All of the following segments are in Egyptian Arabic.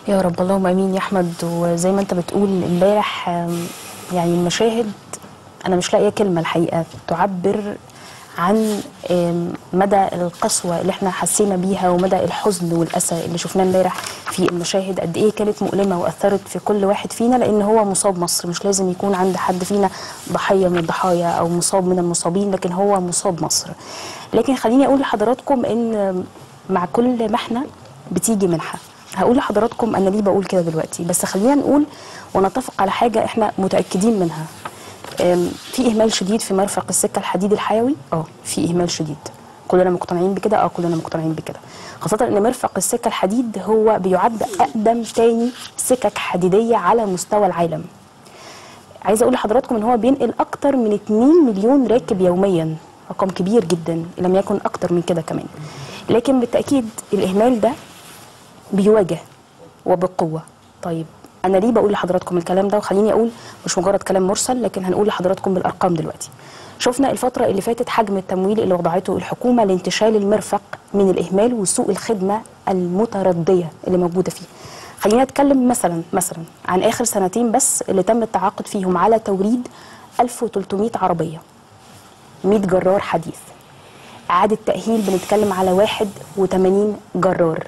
يا رب اللهم امين يا احمد وزي ما انت بتقول امبارح آم، يعني المشاهد انا مش لاقيه كلمه الحقيقه تعبر عن آم، مدى القسوه اللي احنا حسينا بيها ومدى الحزن والاسى اللي شفناه امبارح في المشاهد قد ايه كانت مؤلمه واثرت في كل واحد فينا لان هو مصاب مصر مش لازم يكون عند حد فينا ضحيه من الضحايا او مصاب من المصابين لكن هو مصاب مصر لكن خليني اقول لحضراتكم ان مع كل محنه بتيجي منحه هقول لحضراتكم انا ليه بقول كده دلوقتي بس خلينا نقول ونتفق على حاجه احنا متاكدين منها أم، في اهمال شديد في مرفق السكه الحديد الحيوي اه في اهمال شديد كلنا مقتنعين بكده اه كلنا مقتنعين بكده خاصه ان مرفق السكه الحديد هو بيعد اقدم تاني سكك حديديه على مستوى العالم عايزه اقول لحضراتكم ان هو بينقل اكتر من 2 مليون راكب يوميا رقم كبير جدا إن لم يكن اكتر من كده كمان لكن بالتاكيد الاهمال ده بيواجه وبقوه طيب انا ليه بقول لحضراتكم الكلام ده وخليني اقول مش مجرد كلام مرسل لكن هنقول لحضراتكم بالارقام دلوقتي شفنا الفترة اللي فاتت حجم التمويل اللي وضعته الحكومة لانتشال المرفق من الإهمال وسوء الخدمة المتردية اللي موجودة فيه. خلينا نتكلم مثلا مثلا عن آخر سنتين بس اللي تم التعاقد فيهم على توريد 1300 عربية 100 جرار حديث إعادة تأهيل بنتكلم على 81 جرار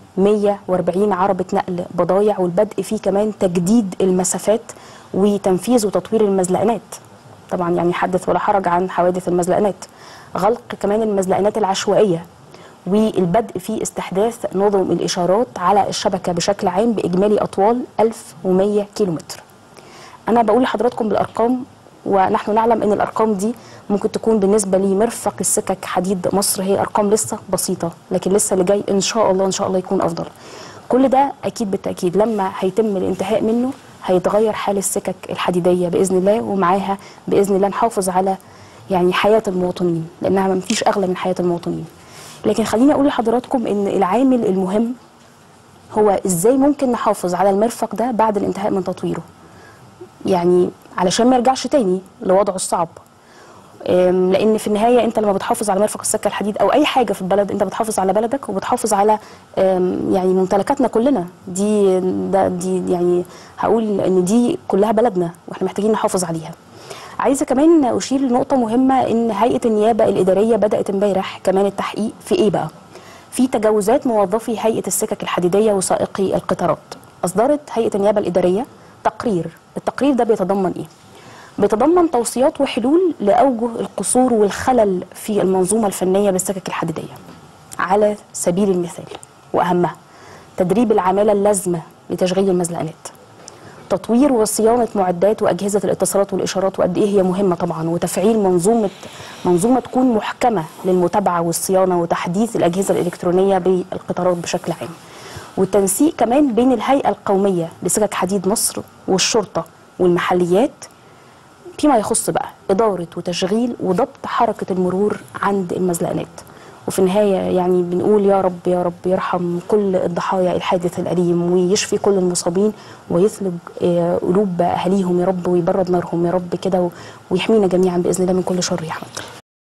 140 عربة نقل بضايع والبدء فيه كمان تجديد المسافات وتنفيذ وتطوير المزلقانات طبعا يعني حدث ولا حرج عن حوادث المزلقانات غلق كمان المزلقانات العشوائية والبدء في استحداث نظم الإشارات على الشبكة بشكل عام بإجمالي أطوال 1100 كيلومتر انا بقول لحضراتكم بالارقام ونحن نعلم ان الارقام دي ممكن تكون بالنسبه لمرفق السكك حديد مصر هي ارقام لسه بسيطه لكن لسه اللي جاي ان شاء الله ان شاء الله يكون افضل كل ده اكيد بالتاكيد لما هيتم الانتهاء منه هيتغير حال السكك الحديديه باذن الله ومعاها باذن الله نحافظ على يعني حياه المواطنين لانها ما فيش اغلى من حياه المواطنين لكن خليني اقول لحضراتكم ان العامل المهم هو ازاي ممكن نحافظ على المرفق ده بعد الانتهاء من تطويره يعني علشان ما يرجعش تاني لوضعه الصعب أم، لان في النهايه انت لما بتحافظ على مرفق السكه الحديد او اي حاجه في البلد انت بتحافظ على بلدك وبتحافظ على أم، يعني ممتلكاتنا كلنا دي ده دي يعني هقول ان دي كلها بلدنا واحنا محتاجين نحافظ عليها عايزه كمان اشير لنقطه مهمه ان هيئه النيابه الاداريه بدات امبارح كمان التحقيق في ايه بقى في تجاوزات موظفي هيئه السكك الحديديه وسائقي القطارات اصدرت هيئه النيابه الاداريه تقرير التقرير ده بيتضمن ايه بيتضمن توصيات وحلول لاوجه القصور والخلل في المنظومه الفنيه بالسكك الحديديه على سبيل المثال واهمها تدريب العماله اللازمه لتشغيل المزلقانات تطوير وصيانه معدات واجهزه الاتصالات والاشارات وقد ايه هي مهمه طبعا وتفعيل منظومه منظومه تكون محكمه للمتابعه والصيانه وتحديث الاجهزه الالكترونيه بالقطارات بشكل عام والتنسيق كمان بين الهيئه القوميه لسكك حديد مصر والشرطه والمحليات فيما يخص بقى إدارة وتشغيل وضبط حركة المرور عند المزلقانات وفي النهاية يعني بنقول يا رب يا رب يرحم كل الضحايا الحادث الأليم ويشفي كل المصابين ويثلج آه، قلوب أهاليهم يا رب ويبرد نارهم يا رب كده و- ويحمينا جميعا بإذن الله من كل شر يا أحمد